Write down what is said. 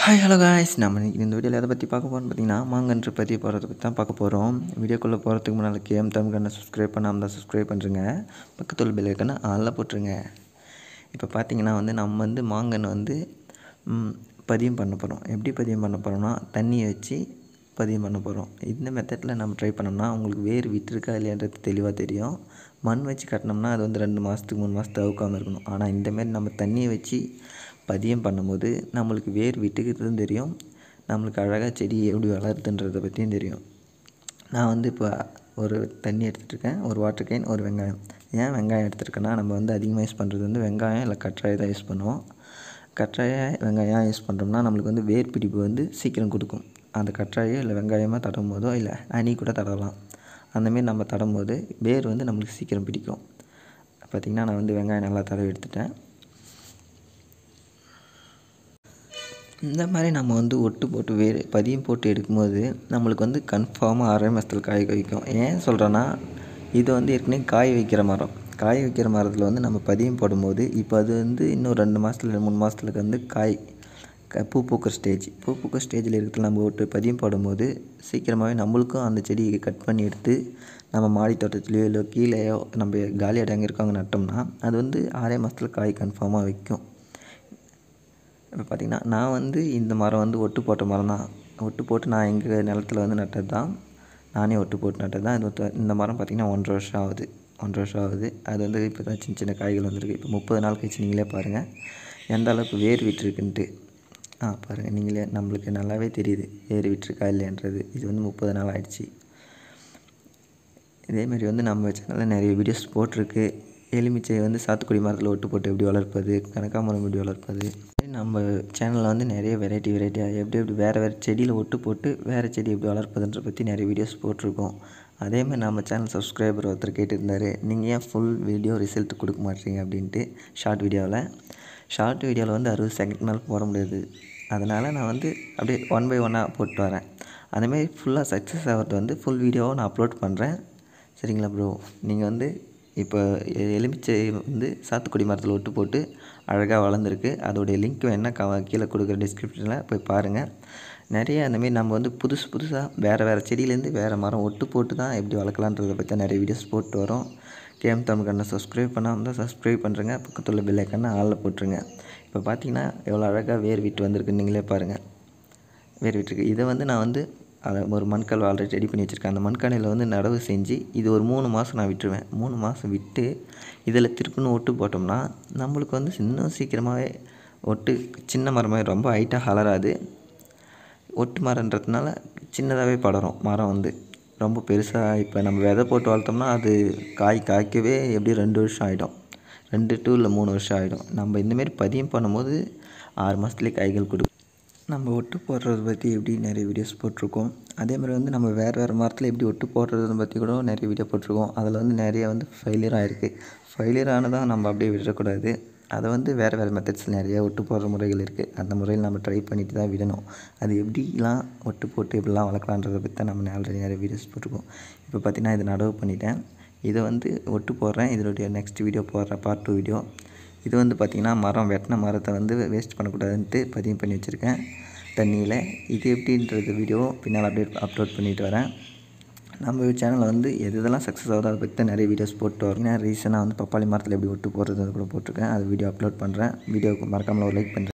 hi hello guys நம்ம இன்னைக்கு இந்த வீடியோவில் எதை பற்றி பார்க்க போகிறோம்னு பார்த்தீங்கன்னா மாங்கன்று பற்றி போகிறத பற்றி தான் பார்க்க போகிறோம் வீடியோக்குள்ளே போகிறதுக்கு முன்னால் கேம் தமிழ் கண்ணை சப்ஸ்கிரைப் பண்ணாமல் தான் சப்ஸ்கிரைப் பண்ணுறேங்க பக்கத்தில் பெல் ஐக்கனை ஆளில் போட்டுருங்க இப்போ பார்த்தீங்கன்னா வந்து நம்ம வந்து மாங்கன்று வந்து ம், பதியம் பண்ண போகிறோம் எப்படி பதியம் பண்ண போகிறோம்னா தண்ணியை வச்சு பதியம் பண்ண போகிறோம் இந்த மெத்தடில் நம்ம ட்ரை பண்ணோம்னா உங்களுக்கு வேர் விட்டுருக்கா இல்லையான்றது தெளிவாக தெரியும் மண் வச்சு கட்டினோம்னா அது வந்து ரெண்டு மாதத்துக்கு மூணு மாதத்துக்கு அவுக்காமல் இருக்கணும் ஆனால் இந்தமாரி நம்ம தண்ணியை வச்சு பதியம் பண்ணும்போது நம்மளுக்கு வேர் விட்டுக்கிறதும் தெரியும் நம்மளுக்கு அழகாக செடி எப்படி வளருதுன்றதை பற்றியும் தெரியும் நான் வந்து இப்போ ஒரு தண்ணி எடுத்துகிட்ருக்கேன் ஒரு வாட்டர் கேன் ஒரு வெங்காயம் ஏன் வெங்காயம் எடுத்துருக்கேன்னா நம்ம வந்து அதிகமாக யூஸ் பண்ணுறது வந்து வெங்காயம் இல்லை கற்றாழை தான் யூஸ் பண்ணுவோம் கற்றாழை வெங்காயம் யூஸ் பண்ணுறோம்னா நம்மளுக்கு வந்து வேர் பிடிப்பு வந்து சீக்கிரம் கொடுக்கும் அந்த கற்றாழையோ இல்லை வெங்காயமாக தடும் போதோ இல்லை அணி கூட தடவலாம் அந்தமாரி நம்ம தடும்போது வேர் வந்து நம்மளுக்கு சீக்கிரம் பிடிக்கும் பார்த்திங்கன்னா நான் வந்து வெங்காயம் நல்லா தடவி எடுத்துட்டேன் இந்த மாதிரி நம்ம வந்து ஒட்டு போட்டு வேறு பதியம் போட்டு எடுக்கும்போது நம்மளுக்கு வந்து கன்ஃபார்மாக அரை மாதத்தில் காய் வைக்கும் ஏன் சொல்கிறேன்னா இது வந்து ஏற்கனவே காய் வைக்கிற மரம் காய் வைக்கிற மரத்தில் வந்து நம்ம பதியம் போடும்போது இப்போ அது வந்து இன்னும் ரெண்டு மாதத்துல மூணு மாதத்துக்கு வந்து காய் க பூ பூக்கிற ஸ்டேஜ் பூ பூக்கிற ஸ்டேஜில் இருக்கிறது நம்ம ஒட்டு பதியம் போடும்போது சீக்கிரமாகவே நம்மளுக்கும் அந்த செடியை கட் பண்ணி எடுத்து நம்ம மாடி தோட்டத்துலேயோ இல்லை கீழேயோ நம்ம காலி இடம் எங்கே இருக்கோ அங்கே நட்டோம்னா அது வந்து ஆறே மாதத்தில் காய் கன்ஃபார்மாக வைக்கும் இப்போ பார்த்திங்கன்னா நான் வந்து இந்த மரம் வந்து ஒட்டு போட்ட மரம் தான் ஒட்டு போட்டு நான் எங்கள் நிலத்துல வந்து நட்டது தான் நானே ஒட்டு போட்டு நட்டது தான் இது வந்து- இந்த மரம் பார்த்திங்கன்னா ஒன்றரை வருஷம் ஆகுது ஒன்றரை வருஷம் ஆகுது அது வந்து இப்போ தான் சின்ன சின்ன காய்கள் வந்திருக்கு இப்போ முப்பது நாள் கழிச்சு நீங்களே பாருங்கள் எந்த அளவுக்கு வேர் விட்டுருக்குன்ட்டு ஆ பாருங்கள் நீங்களே நம்மளுக்கு நல்லாவே தெரியுது வேர் விட்டுருக்கா இல்லைன்றது இது வந்து முப்பது நாள் ஆயிடுச்சு இதேமாரி வந்து நம்ம சேனலில் நிறைய வீடியோஸ் போட்டிருக்கு எலுமிச்சை வந்து சாத்துக்குடி மரத்தில் ஒட்டு போட்டு எப்படி வளர்ப்பது கனகாமரம் எப்படி வளர்ப்பது நம்ம சேனலில் வந்து நிறைய வெரைட்டி வெரைட்டியாக எப்படி எப்படி வேறு வேறு செடியில் ஒட்டு போட்டு வேறு செடி எப்படி வளர்ப்பதுன்ற பற்றி நிறைய வீடியோஸ் போட்டிருக்கோம் அதேமாதிரி நம்ம சேனல் சப்ஸ்கிரைபர் ஒருத்தர் கேட்டிருந்தாரு நீங்கள் ஏன் ஃபுல் வீடியோ ரிசல்ட் கொடுக்க மாட்டீங்க அப்படின்ட்டு ஷார்ட் வீடியோவில் ஷார்ட் வீடியோவில் வந்து அறுபது செகண்ட் மேலே போட முடியாது அதனால் நான் வந்து அப்படியே ஒன் பை ஒன்னாக போட்டு வரேன் அதேமாரி ஃபுல்லாக சக்ஸஸ் ஆகிறது வந்து ஃபுல் வீடியோவை நான் அப்லோட் பண்ணுறேன் சரிங்களா ப்ரோ நீங்கள் வந்து இப்போ எ- எலுமிச்சை வந்து சாத்துக்குடி மரத்தில் ஒட்டு போட்டு அழகாக வளர்ந்துருக்கு அதோடைய லிங்க் வேணால் க கீழே கொடுக்குற டிஸ்கிரிப்ஷனில் போய் பாருங்கள் நிறைய அந்தமாரி நம்ம வந்து புதுசு புதுசாக வேறு வேறு செடியிலேருந்து வேறு மரம் ஒட்டு போட்டு தான் எப்படி வளர்க்கலான்றதை பற்றி நிறைய வீடியோஸ் போட்டு வரோம் கேம் தமிழ் கண்ணை சப்ஸ்கிரைப் பண்ணாமல் தான் சப்ஸ்கிரைப் பண்ணுறேங்க பக்கத்தில் பெல் ஐக்கனை ஆளில் போட்டுருங்க இப்போ பார்த்தீங்கன்னா எவ்வளோ அழகாக வேர் விட்டு வந்திருக்குன்னு நீங்களே பாருங்கள் வேர் விட்டுருக்கு இதை வந்து நான் வந்து அதை ஒரு மண்கல் ஆல்ரெடி ரெடி பண்ணி வச்சுருக்கேன் அந்த மண்கல்லில் வந்து நடவு செஞ்சு இது ஒரு மூணு மாதம் நான் விட்டுருவேன் மூணு மாதம் விட்டு இதில் திருப்பின்னு ஒட்டு போட்டோம்னா நம்மளுக்கு வந்து இன்னும் சீக்கிரமாகவே ஒட்டு சின்ன மரமாக ரொம்ப ஹைட்டாக வளராது ஒட்டு மரன்றதுனால சின்னதாகவே படரும் மரம் வந்து ரொம்ப பெருசாக இப்போ நம்ம விதை போட்டு வளர்த்தோம்னா அது காய் காய்க்கவே எப்படியும் ரெண்டு வருஷம் ஆகிடும் ரெண்டு டூ இல்லை மூணு வருஷம் ஆகிடும் நம்ம இந்தமாரி பதியம் பண்ணும்போது ஆறு மாதத்துலேயே காய்கள் கொடுக்கும் நம்ம ஒட்டு போடுறத பற்றி எப்படி நிறைய வீடியோஸ் போட்டிருக்கோம் அதே மாதிரி வந்து நம்ம வேறு வேறு மரத்தில் எப்படி ஒட்டு போடுறத பற்றி கூட நிறைய வீடியோ போட்டிருக்கோம் அதில் வந்து நிறைய வந்து ஃபெயிலியர் ஆகிருக்கு ஃபெயிலியர் ஆனதான் நம்ம அப்படியே விடக்கூடாது அதை வந்து வேறு வேறு மெத்தட்ஸ் நிறைய ஒட்டு போடுற முறைகள் இருக்குது அந்த முறையில் நம்ம ட்ரை பண்ணிட்டு தான் விடணும் அது எப்படிலாம் ஒட்டு போட்டு எப்படிலாம் வளர்க்கலான்றதை பற்றி தான் நம்ம ஆல்ரெடி நிறைய வீடியோஸ் போட்டிருக்கோம் இப்போ பார்த்தீங்கன்னா இது நடவு பண்ணிட்டேன் இதை வந்து ஒட்டு போடுறேன் இதனுடைய நெக்ஸ்ட் வீடியோ போடுறேன் பார்ட் டூ வீடியோ இது வந்து பார்த்திங்கன்னா மரம் வெட்டின மரத்தை வந்து வேஸ்ட் பண்ணக்கூடாதுன்ட்டு பதிவு பண்ணி வச்சுருக்கேன் தண்ணியில் இது எப்படின்றது வீடியோ பின்னால் அப்டேட் அப்லோட் பண்ணிட்டு வரேன் நம்ம சேனலில் வந்து எது எதெல்லாம் சக்ஸஸ் ஆகுதோ அதை பற்றி தான் நிறைய வீடியோஸ் போட்டு வரேன் ரீசெண்டாக வந்து பப்பாளி மரத்தில் எப்படி ஒட்டு போடுறது கூட போட்டிருக்கேன் அது வீடியோ அப்லோட் பண்ணுறேன் வீடியோவுக்கு மறக்காமல் ஒரு லைக் பண்ணுறேன்